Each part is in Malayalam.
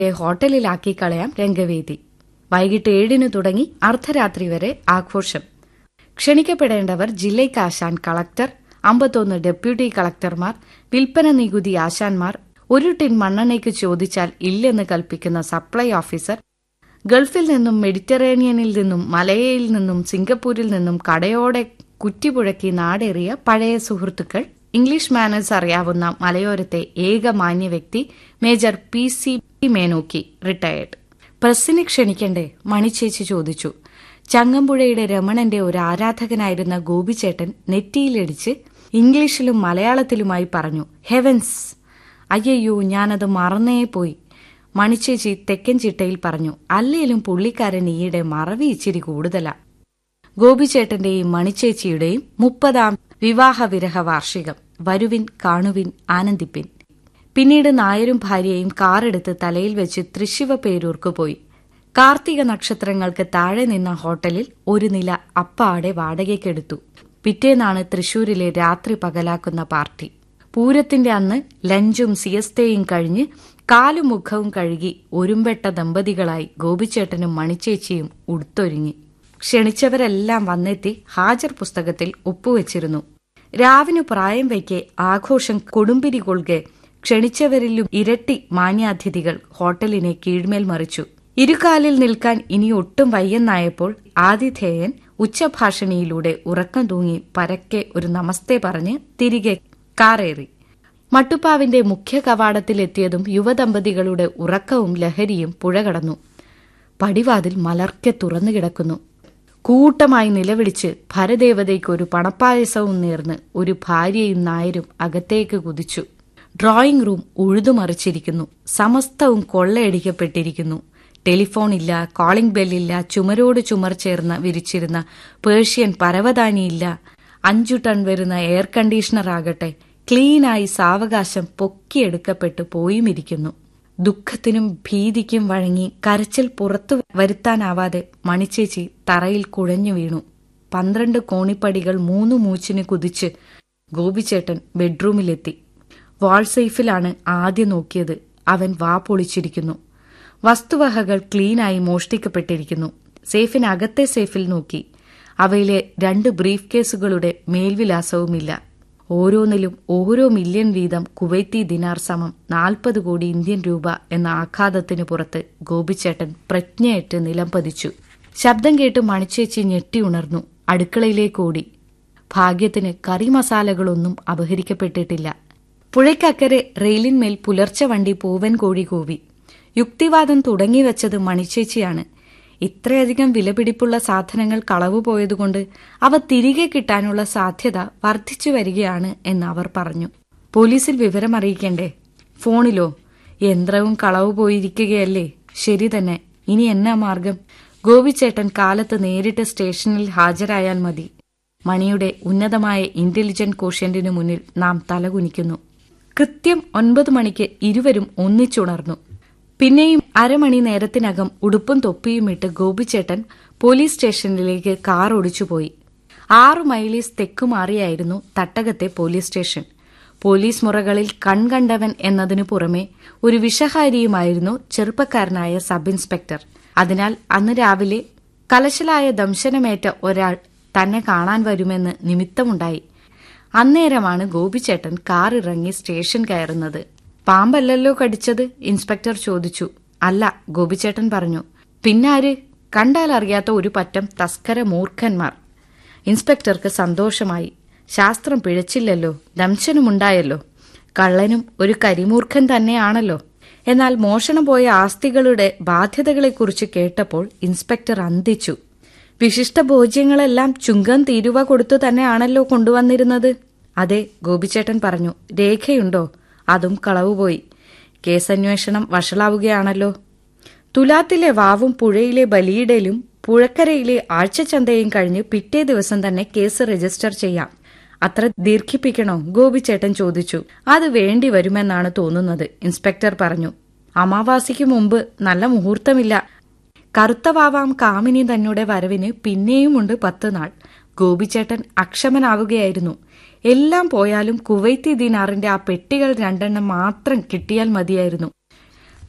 ഹോട്ടലിലാക്കി കളയാം രംഗവേദി വൈകിട്ട് ഏഴിന് തുടങ്ങി അർദ്ധരാത്രി വരെ ആഘോഷം ക്ഷണിക്കപ്പെടേണ്ടവർ ജില്ലയ്ക്ക് ആശാൻ കളക്ടർ അമ്പത്തൊന്ന് ഡെപ്യൂട്ടി കളക്ടർമാർ വിൽപ്പന നികുതി ആശാൻമാർ ഒരു ടിൻ മണ്ണെണ്ണയ്ക്ക് ചോദിച്ചാൽ ഇല്ലെന്ന് കൽപ്പിക്കുന്ന സപ്ലൈ ഓഫീസർ ഗൾഫിൽ നിന്നും മെഡിറ്ററേനിയനിൽ നിന്നും മലയയിൽ നിന്നും സിംഗപ്പൂരിൽ നിന്നും കടയോടെ കുറ്റിപുഴക്കി നാടേറിയ പഴയ സുഹൃത്തുക്കൾ ഇംഗ്ലീഷ് മാനേഴ്സ് അറിയാവുന്ന മലയോരത്തെ ഏക മാന്യ വ്യക്തി major P C Menoki retired പ്രസ്സിനെ ക്ഷണിക്കണ്ടേ മണിച്ചേച്ചി ചോദിച്ചു ചങ്ങമ്പുഴയുടെ രമണന്റെ ഒരു ആരാധകനായിരുന്ന ഗോപിച്ചേട്ടൻ നെറ്റിയിലടിച്ച് ഇംഗ്ലീഷിലും മലയാളത്തിലുമായി പറഞ്ഞു ഹെവൻസ് അയ്യയ്യോ ഞാനത് മറന്നേ പോയി മണിച്ചേച്ചി തെക്കൻ ചിട്ടയിൽ പറഞ്ഞു അല്ലേലും പുള്ളിക്കാരൻ ഈയിടെ മറവി ഇച്ചിരി കൂടുതലാ ഗോപിച്ചേട്ടന്റെയും മണിച്ചേച്ചിയുടെയും മുപ്പതാം വിവാഹവിരഹ വാർഷികം വരുവിൻ കാണുവിൻ ആനന്ദിപ്പിൻ പിന്നീട് നായരും ഭാര്യയും കാറെടുത്ത് തലയിൽ വെച്ച് തൃശിവ പേരൂർക്ക് പോയി കാർത്തിക നക്ഷത്രങ്ങൾക്ക് താഴെ നിന്ന ഹോട്ടലിൽ ഒരു നില അപ്പാടെ വാടകയ്ക്കെടുത്തു പിറ്റേന്നാണ് തൃശൂരിലെ രാത്രി പകലാക്കുന്ന പാർട്ടി പൂരത്തിന്റെ അന്ന് ലഞ്ചും സിയസ്തയും കഴിഞ്ഞ് കാലും മുഖവും കഴുകി ഒരുമ്പെട്ട ദമ്പതികളായി ഗോപിച്ചേട്ടനും മണിച്ചേച്ചിയും ഉടുത്തൊരുങ്ങി ക്ഷണിച്ചവരെല്ലാം വന്നെത്തി ഹാജർ പുസ്തകത്തിൽ ഒപ്പുവെച്ചിരുന്നു രാവിനു പ്രായം വയ്ക്കെ ആഘോഷം കൊടുമ്പിരി കൊള്കെ ക്ഷണിച്ചവരിലും ഇരട്ടി മാന്യാതിഥികൾ ഹോട്ടലിനെ കീഴ്മേൽ മറിച്ചു ഇരുകാലിൽ നിൽക്കാൻ ഇനി ഒട്ടും വയ്യെന്നായപ്പോൾ ആതിഥേയൻ ഉച്ചഭാഷണിയിലൂടെ ഉറക്കം തൂങ്ങി പരക്കെ ഒരു നമസ്തേ പറഞ്ഞ് തിരികെ കാറേറി മട്ടുപ്പാവിന്റെ മുഖ്യ കവാടത്തിലെത്തിയതും യുവദമ്പതികളുടെ ഉറക്കവും ലഹരിയും പുഴ കടന്നു പടിവാതിൽ മലർക്കെ തുറന്നു കിടക്കുന്നു കൂട്ടമായി നിലവിളിച്ച് ഭരദേവതയ്ക്ക് ഒരു പണപ്പായസവും നേർന്ന് ഒരു ഭാര്യയും നായരും അകത്തേക്ക് കുതിച്ചു ഡ്രോയിംഗ് റൂം ഉഴുതുമറിച്ചിരിക്കുന്നു സമസ്തവും കൊള്ളയടിക്കപ്പെട്ടിരിക്കുന്നു ടെലിഫോൺ ഇല്ല കോളിംഗ് ബെല്ലില്ല ചുമരോട് ചുമർ ചേർന്ന് വിരിച്ചിരുന്ന പേർഷ്യൻ പരവതാനിയില്ല അഞ്ചു ടൺ വരുന്ന എയർ കണ്ടീഷണർ ആകട്ടെ ക്ലീനായി സാവകാശം പൊക്കിയെടുക്കപ്പെട്ട് പോയുമിരിക്കുന്നു ദുഃഖത്തിനും ഭീതിക്കും വഴങ്ങി കരച്ചിൽ പുറത്തു വരുത്താനാവാതെ മണിച്ചേച്ചി തറയിൽ കുഴഞ്ഞു വീണു പന്ത്രണ്ട് കോണിപ്പടികൾ മൂന്നു മൂച്ചിന് കുതിച്ച് ഗോപിച്ചേട്ടൻ ബെഡ്റൂമിലെത്തി വാൾ സേഫിലാണ് ആദ്യം നോക്കിയത് അവൻ വാ പൊളിച്ചിരിക്കുന്നു വസ്തുവകകൾ ക്ലീനായി മോഷ്ടിക്കപ്പെട്ടിരിക്കുന്നു സേഫിനകത്തെ സേഫിൽ നോക്കി അവയിലെ രണ്ട് ബ്രീഫ് കേസുകളുടെ മേൽവിലാസവുമില്ല ഓരോന്നിലും ഓരോ മില്യൺ വീതം കുവൈത്തി ദിനാർ സമം നാൽപ്പത് കോടി ഇന്ത്യൻ രൂപ എന്ന ആഘാതത്തിനു പുറത്ത് ഗോപിച്ചേട്ടൻ പ്രജ്ഞയേറ്റ് നിലം പതിച്ചു ശബ്ദം കേട്ട് മണിച്ചേച്ചി ഞെട്ടി ഉണർന്നു അടുക്കളയിലേക്ക് ഓടി ഭാഗ്യത്തിന് കറി മസാലകളൊന്നും അപഹരിക്കപ്പെട്ടിട്ടില്ല പുഴയ്ക്കക്കരെ റെയിലിന്മേൽ പുലർച്ചെ വണ്ടി പൂവൻ കോഴി കൂവി യുക്തിവാദം തുടങ്ങിവെച്ചത് മണിച്ചേച്ചിയാണ് ഇത്രയധികം വിലപിടിപ്പുള്ള സാധനങ്ങൾ കളവ് പോയതുകൊണ്ട് അവ തിരികെ കിട്ടാനുള്ള സാധ്യത വർദ്ധിച്ചു വരികയാണ് എന്ന് അവർ പറഞ്ഞു പോലീസിൽ വിവരമറിയിക്കണ്ടേ ഫോണിലോ യന്ത്രവും കളവ് പോയിരിക്കുകയല്ലേ ശരി തന്നെ ഇനി എന്നാ മാർഗം ഗോപിച്ചേട്ടൻ കാലത്ത് നേരിട്ട് സ്റ്റേഷനിൽ ഹാജരായാൽ മതി മണിയുടെ ഉന്നതമായ ഇന്റലിജന്റ് കോഷ്യന്റിനു മുന്നിൽ നാം തലകുനിക്കുന്നു കൃത്യം ഒൻപത് മണിക്ക് ഇരുവരും ഒന്നിച്ചുണർന്നു പിന്നെയും അരമണി നേരത്തിനകം ഉടുപ്പും തൊപ്പിയുമിട്ട് ഗോപിച്ചേട്ടൻ പോലീസ് സ്റ്റേഷനിലേക്ക് കാർ ഓടിച്ചുപോയി ആറു മൈലീസ് തെക്കുമാറിയായിരുന്നു തട്ടകത്തെ പോലീസ് സ്റ്റേഷൻ പോലീസ് മുറകളിൽ കൺകണ്ടവൻ എന്നതിനു പുറമെ ഒരു വിഷഹാരിയുമായിരുന്നു ചെറുപ്പക്കാരനായ സബ് ഇൻസ്പെക്ടർ അതിനാൽ അന്ന് രാവിലെ കലശലായ ദംശനമേറ്റ ഒരാൾ തന്നെ കാണാൻ വരുമെന്ന് നിമിത്തമുണ്ടായി അന്നേരമാണ് ഗോപിച്ചേട്ടൻ കാർ ഇറങ്ങി സ്റ്റേഷൻ കയറുന്നത് പാമ്പല്ലല്ലോ കടിച്ചത് ഇൻസ്പെക്ടർ ചോദിച്ചു അല്ല ഗോപിച്ചേട്ടൻ പറഞ്ഞു പിന്നാര് കണ്ടാൽ അറിയാത്ത ഒരു പറ്റം തസ്കര മൂർഖന്മാർ ഇൻസ്പെക്ടർക്ക് സന്തോഷമായി ശാസ്ത്രം പിഴച്ചില്ലല്ലോ ദംശനമുണ്ടായല്ലോ കള്ളനും ഒരു കരിമൂർഖൻ തന്നെയാണല്ലോ എന്നാൽ മോഷണം പോയ ആസ്തികളുടെ ബാധ്യതകളെക്കുറിച്ച് കേട്ടപ്പോൾ ഇൻസ്പെക്ടർ അന്തിച്ചു വിശിഷ്ട ഭോജ്യങ്ങളെല്ലാം ചുങ്കം തീരുവ കൊടുത്തു തന്നെയാണല്ലോ കൊണ്ടുവന്നിരുന്നത് അതെ ഗോപിച്ചേട്ടൻ പറഞ്ഞു രേഖയുണ്ടോ അതും കളവുപോയി കേസന്വേഷണം വഷളാവുകയാണല്ലോ തുലാത്തിലെ വാവും പുഴയിലെ ബലിയിടലും പുഴക്കരയിലെ ആഴ്ചച്ചന്തയും കഴിഞ്ഞ് പിറ്റേ ദിവസം തന്നെ കേസ് രജിസ്റ്റർ ചെയ്യാം അത്ര ദീർഘിപ്പിക്കണോ ഗോപിച്ചേട്ടൻ ചോദിച്ചു അത് വേണ്ടി വരുമെന്നാണ് തോന്നുന്നത് ഇൻസ്പെക്ടർ പറഞ്ഞു അമാവാസിക്ക് മുമ്പ് നല്ല മുഹൂർത്തമില്ല കറുത്തവാവാം കാമിനി തന്നെ വരവിന് പിന്നെയുമുണ്ട് പത്ത് നാൾ ഗോപിച്ചേട്ടൻ അക്ഷമനാവുകയായിരുന്നു എല്ലാം പോയാലും കുവൈത്തി ദിനാറിന്റെ ആ പെട്ടികൾ രണ്ടെണ്ണം മാത്രം കിട്ടിയാൽ മതിയായിരുന്നു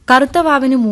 കറുത്ത വാവിന്